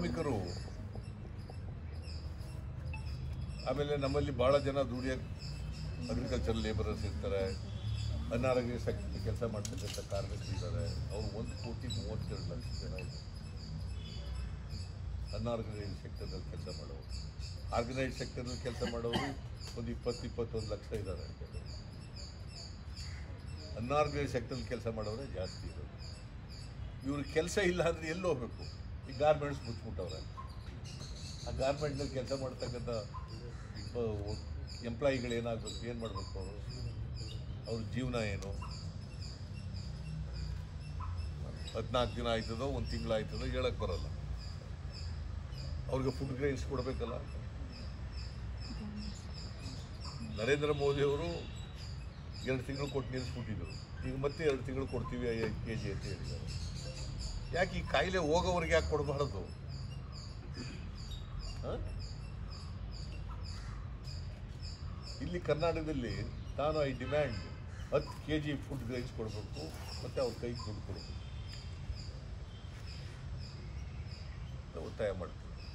ಕಾರ್ಮಿಕರು ಆಮೇಲೆ ನಮ್ಮಲ್ಲಿ ಭಾಳ ಜನ ದುಡಿಯೋ ಅಗ್ರಿಕಲ್ಚರ್ ಲೇಬರರ್ಸ್ ಇರ್ತಾರೆ ಅನಾರೋಗ್ಯ ಸೆಕ್ಟರ್ ಕೆಲಸ ಮಾಡ್ತಕ್ಕಂಥ ಕಾರ್ಮಿಕರು ಇದ್ದಾರೆ ಅವರು ಒಂದು ಕೋಟಿ ಮೂವತ್ತೆರಡು ಲಕ್ಷ ಜನ ಇದ್ದಾರೆ ಅನ್ಆರ್ಗನೈಸ್ ಸೆಕ್ಟರ್ನಲ್ಲಿ ಕೆಲಸ ಮಾಡೋರು ಆರ್ಗನೈಸ್ ಸೆಕ್ಟರ್ನಲ್ಲಿ ಕೆಲಸ ಮಾಡೋರು ಒಂದು ಇಪ್ಪತ್ತು ಇಪ್ಪತ್ತೊಂದು ಲಕ್ಷ ಇದ್ದಾರೆ ಅನ್ಆರ್ಗನೈಸ್ ಸೆಕ್ಟರ್ನಲ್ಲಿ ಕೆಲಸ ಮಾಡೋರೇ ಜಾಸ್ತಿ ಇರೋದು ಇವ್ರ ಕೆಲಸ ಇಲ್ಲ ಅಂದರೆ ಎಲ್ಲಿ ಹೋಗ್ಬೇಕು ಈ ಗಾರ್ಮೆಂಟ್ಸ್ ಮುಚ್ಚಿಬಿಟ್ಟವ್ರೆ ಆ ಗಾರ್ಮೆಂಟ್ನಲ್ಲಿ ಕೆಲಸ ಮಾಡ್ತಕ್ಕಂಥ ಎಂಪ್ಲಾಯಿಗಳು ಏನಾಗಬೇಕು ಏನು ಮಾಡಬೇಕು ಅವರು ಅವ್ರ ಜೀವನ ಏನು ಹದಿನಾಲ್ಕು ದಿನ ಆಯ್ತದೋ ಒಂದು ತಿಂಗಳು ಆಯ್ತದೋ ಹೇಳಕ್ಕೆ ಬರಲ್ಲ ಅವ್ರಿಗೆ ಫುಡ್ ಗ್ರೈನ್ಸ್ ಕೊಡಬೇಕಲ್ಲ ನರೇಂದ್ರ ಮೋದಿ ಅವರು ಎರಡು ತಿಂಗಳು ಕೊಟ್ಟು ನಿಲ್ಲಿಸ್ಬಿಟ್ಟಿದ್ರು ಈಗ ಮತ್ತೆ ಎರಡು ತಿಂಗಳು ಕೊಡ್ತೀವಿ ಐದು ಕೆ ಜಿ ಅಂತ ಹೇಳಿದ್ದಾರೆ ಯಾಕೆ ಈ ಕಾಯಿಲೆ ಹೋಗೋವ್ರಿಗೆ ಯಾಕೆ ಕೊಡಬಾರ್ದು ಹ? ಇಲ್ಲಿ ಕರ್ನಾಟಕದಲ್ಲಿ ನಾನು ಐ ಡಿಮ್ಯಾಂಡ್ ಹತ್ತು ಕೆ ಜಿ ಫುಡ್ ಗ್ರೈನ್ಸ್ ಕೊಡಬೇಕು ಮತ್ತು ಅವ್ರ ಕೈಗೆ ದುಡ್ಡು ಕೊಡಬೇಕು ಅಂತ ಒತ್ತಾಯ ಮಾಡ್ತೀನಿ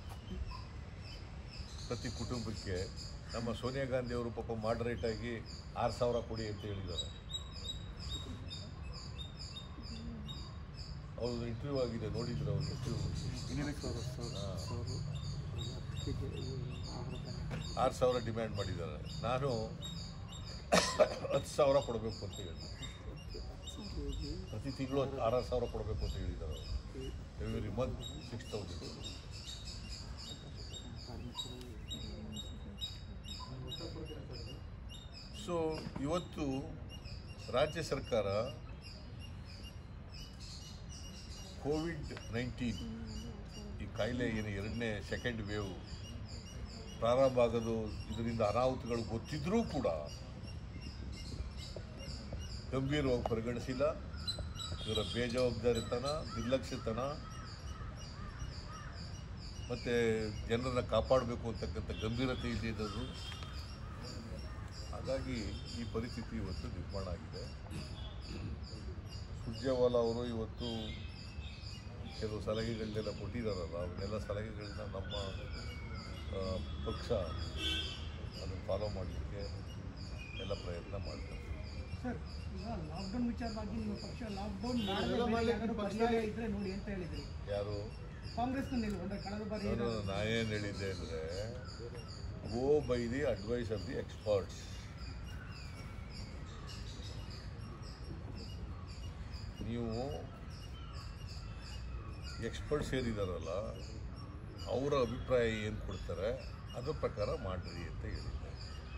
ಪ್ರತಿ ಕುಟುಂಬಕ್ಕೆ ನಮ್ಮ ಸೋನಿಯಾ ಗಾಂಧಿ ಅವರು ಪಾಪ ಮಾಡರೇಟ್ ಆಗಿ ಆರು ಸಾವಿರ ಕೊಡಿ ಅಂತ ಹೇಳಿದ್ದಾರೆ ಅವ್ರದ್ದು ಇಂಟರ್ವ್ಯೂ ಆಗಿದೆ ನೋಡಿದ್ರು ಅವ್ರ ಇಂಟರ್ವ್ಯೂ ಆರು ಸಾವಿರ ಡಿಮ್ಯಾಂಡ್ ಮಾಡಿದ್ದಾರೆ ನಾನು ಹತ್ತು ಸಾವಿರ ಕೊಡಬೇಕು ಅಂತ ಹೇಳಿದೆ ಪ್ರತಿ ತಿಂಗಳು ಆರು ಸಾವಿರ ಕೊಡಬೇಕು ಅಂತ ಹೇಳಿದ್ದಾರೆ ಅವರು every month six thousand so ಇವತ್ತು ರಾಜ್ಯ ಸರ್ಕಾರ ಕೋವಿಡ್ ನೈನ್ಟೀನ್ ಈ ಕಾಯಿಲೆ ಏನು ಎರಡನೇ ಸೆಕೆಂಡ್ ವೇವ್ ಪ್ರಾರಂಭ ಆಗೋದು ಇದರಿಂದ ಅನಾಹುತಗಳು ಗೊತ್ತಿದ್ರೂ ಕೂಡ ಗಂಭೀರವಾಗಿ ಪರಿಗಣಿಸಿಲ್ಲ ಇವರ ಬೇಜವಾಬ್ದಾರಿತನ ನಿರ್ಲಕ್ಷ್ಯತನ ಮತ್ತು ಜನರನ್ನು ಕಾಪಾಡಬೇಕು ಅಂತಕ್ಕಂಥ ಗಂಭೀರತೆ ಇದ್ದಿದ್ದು ಹಾಗಾಗಿ ಈ ಪರಿಸ್ಥಿತಿ ಇವತ್ತು ನಿರ್ಮಾಣ ಆಗಿದೆ ಸುರ್ಜೇವಾಲಾ ಅವರು ಇವತ್ತು ಕೆಲವು ಸಲಹೆಗಳನ್ನೆಲ್ಲ ಕೊಟ್ಟಿದ್ದಾರಲ್ಲ ಅವನ್ನೆಲ್ಲ ಸಲಹೆಗಳನ್ನ ನಮ್ಮ ಆ, ಪಕ್ಷ ಅದನ್ನು ಫಾಲೋ ಮಾಡಲಿಕ್ಕೆ ಎಲ್ಲ ಪ್ರಯತ್ನ ಮಾಡ್ತಾರೆ ಸರ್ ಈಗ ಲಾಕ್ಡೌನ್ ವಿಚಾರವಾಗಿ ನಿಮ್ಮ ಪಕ್ಷ ಲಾಕ್ಡೌನ್ ಮಾಡಲೇಬೇಕು ಪರ್ಯಾಯ ಇದ್ರೆ ನೋಡಿ ಅಂತ ಹೇಳಿದ್ರಿ ಯಾರು ಕಾಂಗ್ರೆಸ್ನ ನಿಲುವು ಅಂದ್ರೆ ಕಳೆದ ಬಾರಿ ನಾನು ನಾನೇನು ಹೇಳಿದ್ದೆ ಅಂದರೆ go by the advice of the experts ನೀವು ಎಕ್ಸ್ಪರ್ಟ್ಸ್ ಏನಿದಾರಲ್ಲ ಅವರ ಅಭಿಪ್ರಾಯ ಏನು ಕೊಡ್ತಾರೆ ಅದ್ರ ಪ್ರಕಾರ ಮಾಡಿರಿ ಅಂತ ಹೇಳಿದ್ದೆ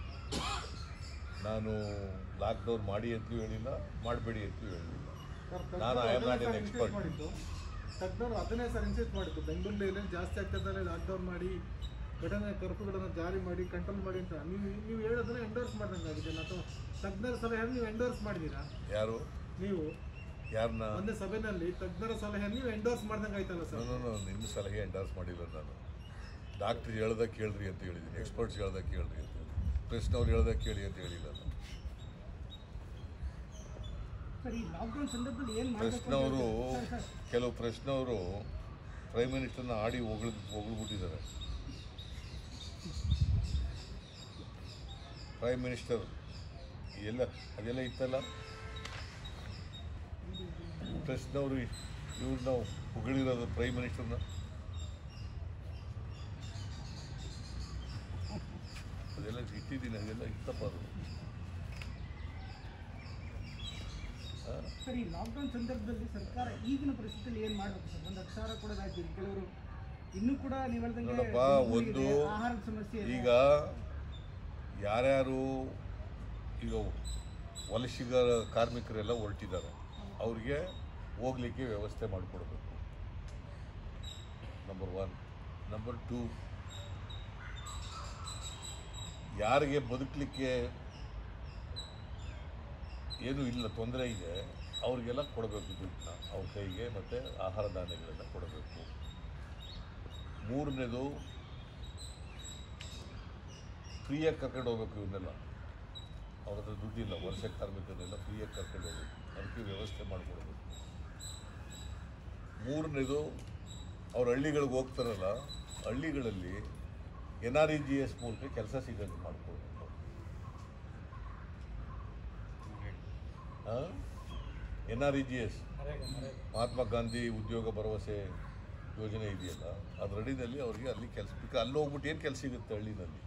ನಾನು ಲಾಕ್ಡೌನ್ ಮಾಡಿ ಅಂತಲೂ ಹೇಳಿಲ್ಲ ಮಾಡಬೇಡಿ ಅಂತಲೂ ಹೇಳಿಲ್ಲ ನಾನು I am not an expert ಮಾಡಿದ್ದು ತಜ್ಞರು ಅದನ್ನೇ ಸರ್ ಇನ್ಸಿಸ್ಟ್ ಮಾಡಿದ್ದು ಬೆಂಗಳೂರಲ್ಲಿ ಜಾಸ್ತಿ ಆಗ್ತದೆ ಲಾಕ್ಡೌನ್ ಮಾಡಿ ಘಟನೆ ಕರ್ಫ್ಯೂಗಳನ್ನು ಜಾರಿ ಮಾಡಿ ಕಂಟ್ರೋಲ್ ಮಾಡಿ ಅಂತ ನೀವು ನೀವು ಹೇಳೋದನ್ನ ಎಂಡೋರ್ಸ್ ಮಾಡ್ದಂಗೆ ಆಗಿದೆ ಅಥವಾ ತಜ್ಞರ ಸಲಹೆಯನ್ನು ನೀವು ಎಂಡೋರ್ಸ್ ಮಾಡಿದ್ದೀರಾ ಯಾರು ನೀವು ಯಾರನ್ನ ಒಂದೇ ಸಭೆಯಲ್ಲಿ ತಜ್ಞರ ಸಲಹೆಯನ್ನು ನೀವು ಎಂಡೋರ್ಸ್ ಮಾಡ್ದಂಗೆ ಆಯ್ತಲ್ಲ ಸರ್ ನಾನು ನಿಮ್ಮ ಸಲಹೆ ಎಂಡರ್ಸ್ ಮಾಡಿಲ್ಲ ನಾನು ಡಾಕ್ಟ್ರ್ ಹೇಳ್ದ ಕೇಳ್ರಿ ಅಂತ ಹೇಳಿದ್ದೀನಿ ಎಕ್ಸ್ಪರ್ಟ್ಸ್ ಹೇಳ್ದ ಕೇಳ್ರಿ ಅಂತ ಪ್ರೆಸ್ನವ್ರು ಹೇಳ್ದ ಕೇಳಿ ಅಂತ ಹೇಳಿಲ್ಲ ನಾನು ಸರ್ ಈ ಲಾಕ್ಡೌನ್ ಸಂದರ್ಭದಲ್ಲಿ ಏನ್ ಮಾಡಬೇಕು ಪ್ರೆಸ್ನವರು ಕೆಲವು ಪ್ರೆಸ್ನವರು ಪ್ರೈಮ್ ಮಿನಿಸ್ಟರ್ನ ಆಡಿ ಹೊಗಳು ಹೊಗಳ್ಬಿಟ್ಟಿದ್ದಾರೆ ಪ್ರೈಮ್ ಮಿನಿಸ್ಟರ್ ಎಲ್ಲ ಅದೆಲ್ಲ ಇತ್ತಲ್ಲ ಪ್ರೆಸ್ನವರು ಇವ್ರನ್ನ ಹೊಗಳಿರೋದು ಪ್ರೈಮ್ ಮಿನಿಸ್ಟರ್ನ ಅದೆಲ್ಲ ಇಟ್ಟಿದ್ದೀನಿ ಅದೆಲ್ಲ ಇತ್ತಪ್ಪ ಅದು ಆ? ಸರ್ ಈ ಲಾಕ್ಡೌನ್ ಸಂದರ್ಭದಲ್ಲಿ ಸರ್ಕಾರ ಈಗಿನ ಪರಿಸ್ಥಿತಿಯಲ್ಲಿ ಏನ್ ಮಾಡ್ಬೇಕು ಸರ್ ಒಂದು ಹತ್ತು ಸಾವಿರ ಕೊಡೋದಾಯ್ತು ಕೆಲವರು ಇನ್ನೂ ಕೂಡ ನೀವು ಹೇಳ್ದಂಗೆ ನೋಡಪ್ಪ ದುಡ್ಡು ಒಂದು ಇದೆ, ಆಹಾರದ ಸಮಸ್ಯೆ ಇದೆ. ಈಗ ಯಾರ್ಯಾರು ಈಗ ವಲಸಿಗರ ಕಾರ್ಮಿಕರೆಲ್ಲ ಹೊರಟಿದ್ದಾರೆ ಅವ್ರಿಗೆ ಹೋಗ್ಲಿಕ್ಕೆ ವ್ಯವಸ್ಥೆ ಮಾಡಿಕೊಡ್ಬೇಕು ನಂಬರ್ ಒನ್ ನಂಬರ್ ಟೂ ಯಾರಿಗೆ ಬದುಕಲಿಕ್ಕೆ ಏನು ಇಲ್ಲ ತೊಂದರೆ ಇದೆ ಅವ್ರಿಗೆಲ್ಲ ಕೊಡಬೇಕು ದುಡ್ಡನ್ನ ಅವ್ರ ಕೈಗೆ ಮತ್ತು ಆಹಾರ ಧಾನ್ಯಗಳನ್ನು ಕೊಡಬೇಕು ಮೂರನೇದು ಫ್ರೀಯಾಗಿ ಕರ್ಕೊಂಡು ಹೋಗ್ಬೇಕು ಇವನ್ನೆಲ್ಲ ಅವ್ರ ಹತ್ರ ದುಡ್ಡಿಲ್ಲ ವರ್ಷ ಕಾರ್ಮಿಕರನ್ನೆಲ್ಲ ಫ್ರೀಯಾಗಿ ಕರ್ಕೊಂಡು ಹೋಗ್ಬೇಕು ಅದಕ್ಕೆ ವ್ಯವಸ್ಥೆ ಮಾಡಿಕೊಡ್ಬೇಕು ಮೂರನೇದು ಅವ್ರು ಹಳ್ಳಿಗಳಿಗೆ ಹೋಗ್ತಾರಲ್ಲ ಹಳ್ಳಿಗಳಲ್ಲಿ N R E G S ಮೂಲಕ ಕೆಲಸ ಸಿಗೋದು ಮಾಡ್ಕೊಳ್ಬೇಕು N R E G S Mahatma Gandhi ಉದ್ಯೋಗ ಭರವಸೆ ಯೋಜನೆ ಇದೆಯಲ್ಲ ಅದ್ರ ಅಡಿನಲ್ಲಿ ಅವರಿಗೆ ಅಲ್ಲಿ ಕೆಲಸ ಬೇಕು ಅಲ್ಲಿ ಹೋಗ್ಬಿಟ್ಟು ಏನು ಕೆಲಸ ಸಿಗುತ್ತೆ ಹಳ್ಳಿನಲ್ಲಿ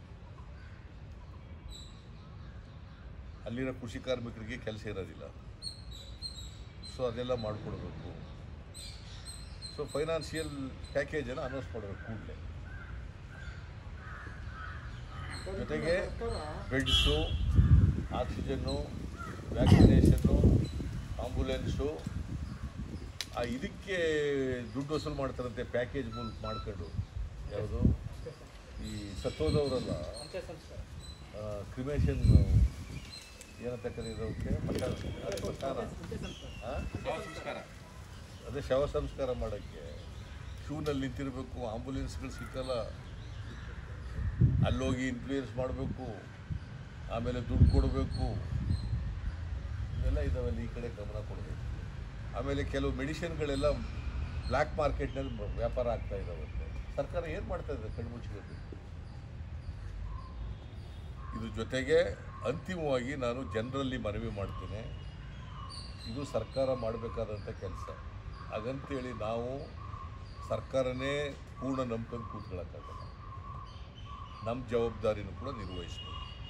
ಅಲ್ಲಿರೋ ಕೃಷಿ ಕಾರ್ಮಿಕರಿಗೆ ಕೆಲಸ ಇರೋದಿಲ್ಲ ಸೊ ಅದೆಲ್ಲ ಮಾಡಿಕೊಡ್ಬೇಕು ಸೊ ಫೈನಾನ್ಷಿಯಲ್ ಪ್ಯಾಕೇಜನ್ನು ಅನೌನ್ಸ್ ಮಾಡಬೇಕು ಕೂಡಲೇ ಜೊತೆಗೆ ಬೆಡ್ಸು ಆಕ್ಸಿಜನ್ನು ವ್ಯಾಕ್ಸಿನೇಷನ್ನು ಆಂಬುಲೆನ್ಸು ಆ ಇದಕ್ಕೆ ದುಡ್ಡು ವಸೂಲು ಮಾಡ್ತಾರಂತೆ ಪ್ಯಾಕೇಜ್ ಮೂಲಕ ಮಾಡ್ಕೊಂಡು ಯಾವುದು ಈ ಸತ್ತೋದವರಲ್ಲ ಕ್ರಿಮೇಷನ್ ಏನಂತ ಕರೀರೋಕ್ಕೆ ಮಠ ಅದೇ ಮಠಾನ ಆ? ಅದೇ ಶವ ಸಂಸ್ಕಾರ ಮಾಡೋಕ್ಕೆ ಶೂನಲ್ಲಿ ನಿಂತಿರಬೇಕು ಆಂಬುಲೆನ್ಸ್ಗಳು ಸಿಕ್ಕಲ್ಲ ಅಲ್ಲೋಗಿ ಇನ್ಫ್ಲೂಯೆನ್ಸ್ ಮಾಡಬೇಕು ಆಮೇಲೆ ದುಡ್ಡು ಕೊಡಬೇಕು ಇವೆಲ್ಲ ಇದಾವಲ್ಲ ಈ ಕಡೆ ಗಮನ ಕೊಡಬೇಕು ಆಮೇಲೆ ಕೆಲವು ಮೆಡಿಸಿನ್ಗಳೆಲ್ಲ ಬ್ಲ್ಯಾಕ್ ಮಾರ್ಕೆಟ್ನಲ್ಲಿ ವ್ಯಾಪಾರ ಆಗ್ತಾ ಇದಾವಂತೆ ಸರ್ಕಾರ ಏನು ಮಾಡ್ತಾ ಇದೆ ಕಣ್ಮುಚ್ಚಿಬೇಕು ಇದ್ರ ಜೊತೆಗೆ ಅಂತಿಮವಾಗಿ ನಾನು ಜನರಲ್ಲಿ ಮನವಿ ಮಾಡ್ತೇನೆ ಇದು ಸರ್ಕಾರ ಮಾಡಬೇಕಾದಂಥ ಕೆಲಸ ಹಾಗಂತೇಳಿ ನಾವು ಸರ್ಕಾರನೇ ಪೂರ್ಣ ನಂಬ್ಕೊಂಡು ಕೂತ್ಕೊಳ್ಳೋಕ್ಕಾಗಲ್ಲ ನಮ್ಮ ಜವಾಬ್ದಾರಿನೂ ಕೂಡ ನಿರ್ವಹಿಸಬೇಕು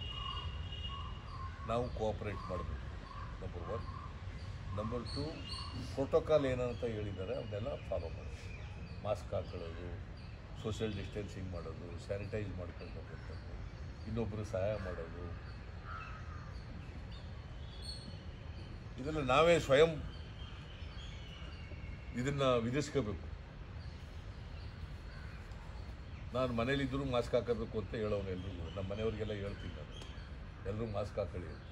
ನಾವು ಕೋಆಪರೇಟ್ ಮಾಡಬೇಕು number one number two protocol ಏನಂತ ಹೇಳಿದ್ದಾರೆ ಅವನ್ನೆಲ್ಲ ಫಾಲೋ ಮಾಡಬೇಕು ಮಾಸ್ಕ್ ಹಾಕೊಳ್ಳೋದು ಸೋಷಿಯಲ್ ಡಿಸ್ಟೆನ್ಸಿಂಗ್ ಮಾಡೋದು ಸ್ಯಾನಿಟೈಸ್ ಮಾಡ್ಕೊಂಡು ಹೋಗ್ಬೇಕು ಇನ್ನೊಬ್ಬರು ಸಹಾಯ ಮಾಡೋದು ಇದೆಲ್ಲ ನಾವೇ ಸ್ವಯಂ ಇದನ್ನು ವಿಧಿಸ್ಕೋಬೇಕು ನಾನು ಮನೇಲಿದ್ದರೂ ಮಾಸ್ಕ್ ಹಾಕಬೇಕು ಅಂತ ಹೇಳೋನು ಎಲ್ರಿಗೂ ನಮ್ಮ ಮನೆಯವ್ರಿಗೆಲ್ಲ ಹೇಳ್ತೀನಿ ನಾನು ಎಲ್ಲರೂ ಮಾಸ್ಕ್ ಹಾಕೊಳ್ಳಿ ಅಂತ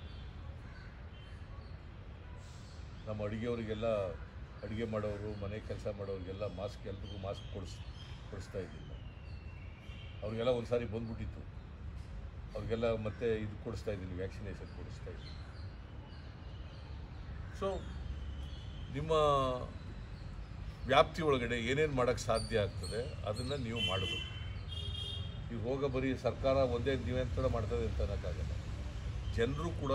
ನಮ್ಮ ಅಡುಗೆಯವರಿಗೆಲ್ಲ ಅಡುಗೆ ಮಾಡೋರು ಮನೆ ಕೆಲಸ ಮಾಡೋರಿಗೆಲ್ಲ ಮಾಸ್ಕ್ ಎಲ್ರಿಗೂ ಮಾಸ್ಕ್ ಕೊಡಿಸ್ ಕೊಡಿಸ್ತಾ ಇದ್ದೀನಿ ನಾನು. ಅವ್ರಿಗೆಲ್ಲ ಒಂದು ಸಾರಿ ಬಂದ್ಬಿಟ್ಟಿತ್ತು ಅವ್ರಿಗೆಲ್ಲ ಮತ್ತೆ ಇದು ಕೊಡಿಸ್ತಾ ಇದ್ದೀನಿ ವ್ಯಾಕ್ಸಿನೇಷನ್ ಕೊಡಿಸ್ತಾ ಇದ್ದೀನಿ ಸೊ ನಿಮ್ಮ ವ್ಯಾಪ್ತಿ ಒಳಗಡೆ ಏನೇನು ಮಾಡೋಕ್ಕೆ ಸಾಧ್ಯ ಆಗ್ತದೆ ಅದನ್ನು ನೀವು ಮಾಡಬೇಕು ಈಗ ಹೋಗ ಬರೀ ಸರ್ಕಾರ ಒಂದೇ ನಿಯಂತ್ರಣ ಮಾಡ್ತದೆ ಅಂತ ಅನ್ನೋಕ್ಕಾಗಲ್ಲ ಜನರು ಕೂಡ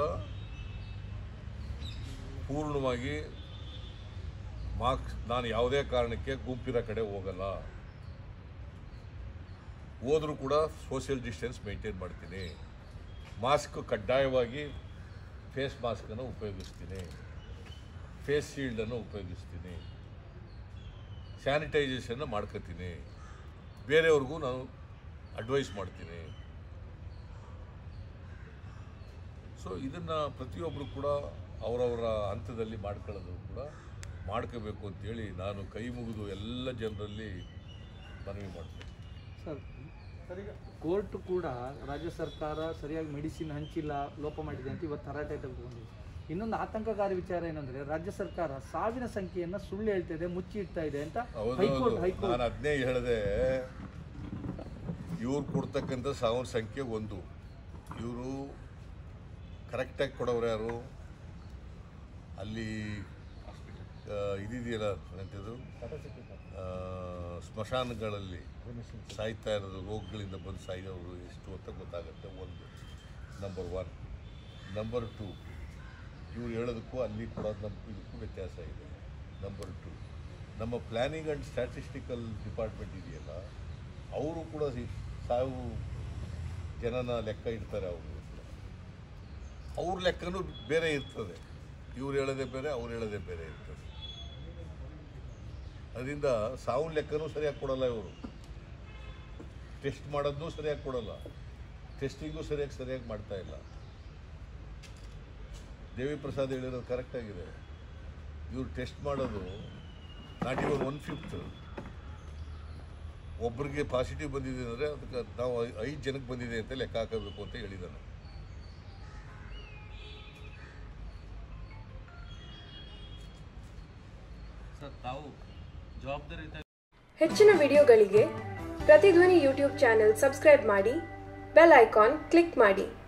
ಪೂರ್ಣವಾಗಿ ಮಾರ್ಕ್ಸ್ ನಾನು ಯಾವುದೇ ಕಾರಣಕ್ಕೆ ಗುಂಪಿನ ಕಡೆ ಹೋಗಲ್ಲ ಹೋದರೂ ಕೂಡ ಸೋಷಿಯಲ್ ಡಿಸ್ಟೆನ್ಸ್ ಮೇಂಟೈನ್ ಮಾಡ್ತೀನಿ ಮಾಸ್ಕ್ ಕಡ್ಡಾಯವಾಗಿ ಫೇಸ್ ಮಾಸ್ಕನ್ನು ಉಪಯೋಗಿಸ್ತೀನಿ ಫೇಸ್ ಶೀಲ್ಡನ್ನು ಉಪಯೋಗಿಸ್ತೀನಿ ಸ್ಯಾನಿಟೈಸೇಷನ್ನ ಮಾಡ್ಕೋತೀನಿ ಬೇರೆಯವ್ರಿಗೂ ನಾನು ಅಡ್ವೈಸ್ ಮಾಡ್ತೀನಿ ಸೊ ಇದನ್ನು ಪ್ರತಿಯೊಬ್ಬರು ಕೂಡ ಅವರವರ ಹಂತದಲ್ಲಿ ಮಾಡ್ಕೊಳ್ಳೋದು ಕೂಡ ಮಾಡ್ಕೋಬೇಕು ಅಂತೇಳಿ ನಾನು ಕೈ ಮುಗಿದು ಎಲ್ಲ ಜನರಲ್ಲಿ ಮನವಿ ಮಾಡ್ತೀನಿ ಸರ್ ಸರ್ ಈಗ ಕೋರ್ಟ್ ಕೂಡ ರಾಜ್ಯ ಸರ್ಕಾರ ಸರಿಯಾಗಿ ಮೆಡಿಸಿನ್ ಹಂಚಿಲ್ಲ ಲೋಪ ಮಾಡಿದೆ ಅಂತ ಇವತ್ತು ತರಾಟೆ ತೆಗೆದುಕೊಂಡಿದೆ ಇನ್ನೊಂದು ಆತಂಕಕಾರಿ ವಿಚಾರ ಏನಂದ್ರೆ ರಾಜ್ಯ ಸರ್ಕಾರ ಸಾವಿನ ಸಂಖ್ಯೆಯನ್ನ ಸುಳ್ಳು ಹೇಳ್ತಾ ಇದೆ ಮುಚ್ಚಿ ಇಡ್ತಾ ಇದೆ ಅಂತ ಹೌದು ಹೈಕೋರ್ಟ್ ಹೈಕೋರ್ಟ್ ನಾನು ಅದನ್ನೇ ಹೇಳಿದೆ ಇವ್ರು ಕೊಡ್ತಕ್ಕಂಥ ಸಾವಿನ ಸಂಖ್ಯೆ ಒಂದು ಇವರು ಕರೆಕ್ಟಾಗಿ ಕೊಡೋರು ಯಾರು ಅಲ್ಲಿ ಆ, ಇದಿದೆಯಲ್ಲ ಎಂಥದ್ದು ಆ, ಸ್ಮಶಾನಗಳಲ್ಲಿ ಸಾಯ್ತಾ ಇರೋದು ರೋಗಗಳಿಂದ ಬಂದು ಸಾಯೋರು ಎಷ್ಟು ಅಂತ ಗೊತ್ತಾಗುತ್ತೆ ಒಂದು ನಂಬರ್ ಒನ್ ನಂಬರ್ ಟು ಇವ್ರು ಹೇಳೋದಕ್ಕೂ ಅಲ್ಲಿ ಕೊಡೋದು ನಮ್ಮ ಇದಕ್ಕೂ ವ್ಯತ್ಯಾಸ ಇದೆ ನಂಬರ್ ಟು ನಮ್ಮ ಪ್ಲ್ಯಾನಿಂಗ್ ಆ್ಯಂಡ್ ಸ್ಟ್ಯಾಟಿಸ್ಟಿಕಲ್ ಡಿಪಾರ್ಟ್ಮೆಂಟ್ ಇದೆಯಲ್ಲ ಅವರು ಕೂಡ ಸಿ- ಸಾವು ಜನನ ಲೆಕ್ಕ ಇಡ್ತಾರೆ ಅವರು ಅವ್ರ ಲೆಕ್ಕನೂ ಬೇರೆ ಇರ್ತದೆ ಇವ್ರು ಹೇಳೋದೇ ಬೇರೆ ಅವ್ರು ಹೇಳೋದೇ ಬೇರೆ ಇರ್ತದೆ ಅದರಿಂದ ಸಾವು ಲೆಕ್ಕನೂ ಸರಿಯಾಗಿ ಕೊಡಲ್ಲ ಇವರು ಟೆಸ್ಟ್ ಮಾಡೋದನ್ನೂ ಸರಿಯಾಗಿ ಕೊಡಲ್ಲ ಟೆಸ್ಟಿಂಗು ಸರಿಯಾಗಿ ಸರಿಯಾಗಿ ಮಾಡ್ತಾ ಇಲ್ಲ ದೇವಿ ಪ್ರಸಾದ್ ಹೇಳಿರೋದು ಕರೆಕ್ಟಾಗಿದೆ ಇವ್ರು ಟೆಸ್ಟ್ ಮಾಡೋದು ನಾಟ್ ಇವನ್ ಒನ್ ಫಿಫ್ತ್ ಒಬ್ರಿಗೆ ಪಾಸಿಟಿವ್ ಬಂದಿದೆ ಅಂದರೆ ಅದಕ್ಕೆ ನಾವು ಐ- ಐದು ಜನಕ್ಕೆ ಬಂದಿದೆ ಅಂತ ಲೆಕ್ಕ ಹಾಕಬೇಕು ಅಂತ ಹೇಳಿದ್ದಾನೆ ಸರ್ ತಾವು ಜವಾಬ್ದಾರಿಯುತ ಹೆಚ್ಚಿನ ವಿಡಿಯೋಗಳಿಗೆ ಪ್ರತಿಧ್ವನಿ ಯೂಟ್ಯೂಬ್ ಚಾನೆಲ್ ಸಬ್ಸ್ಕ್ರೈಬ್ ಮಾಡಿ ಬೆಲ್ ಐಕಾನ್ ಕ್ಲಿಕ್ ಮಾಡಿ